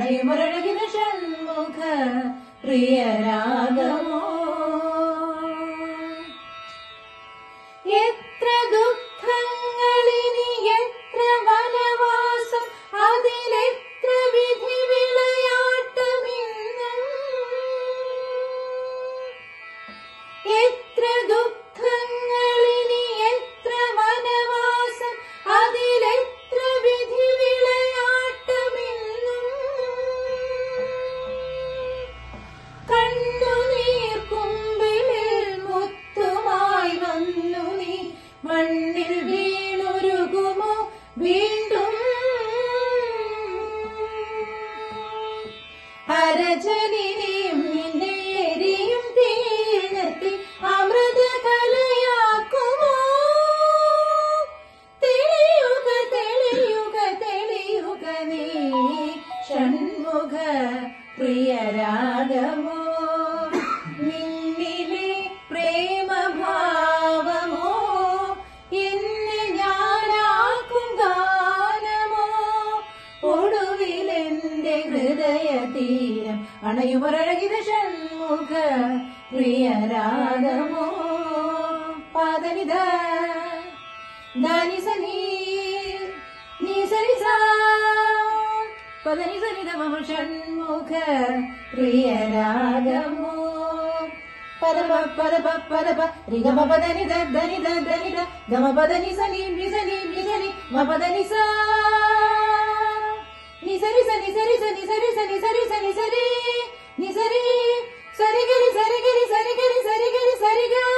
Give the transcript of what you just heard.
അണയുമൊരഴകിന ഷൺമുഖ പ്രിയരാഗമോ എത്ര ദുഃഖങ്ങളിനി എത്ര വനവാസം അതിലെത്ര വിധി വിളയാട്ടമിന്നും എത്ര ദുഃഖങ്ങളിനി എത്ര വനവാസം അതിലെത്ര വിധി വിളയാട്ടമിന്നും കണ്ണുനീർ കുമ്പിളിൽ മുത്തുമായി വന്നു നീ മണ്ണിൽ വീണുരുകുമോ വീണ്ടും അരജനിനെയും നിന്നെ എരിയും തീർത്തി അമൃത കലയാക്കുമോ തെളിയുക തെളിയുക തെളിയുക നീ ഷൺമുഖ പ്രിയരാഗമോ നിന്നിലെ പ്രേമഭാവമോ എന്നെ ഞാനാക്കും ഗാനമോ ഒടുവിലെന്റെ ഹൃദയ തീരം അണയുമൊരഴകിത ഷൺമുഖ പ്രിയരാഗമോ പാദനിത ധാനി സനി നീ സരി സാ പദനി സനിത മമ ഷൺമുഖ പ്രിയരാഗമോ പദ പ പദ പ പദ പ രി ഗമ പദനി ദ ധനി ദ ധനി ദ ഗമ പദനി സനി നി സനി നി സനി മ പദനി സാ നി സരി സനി സരി സനി സരി സനി സരി സനി സരി നി സരി സരി ഗരി സരി ഗരി സരി ഗരി സരി ഗരി സരി ഗ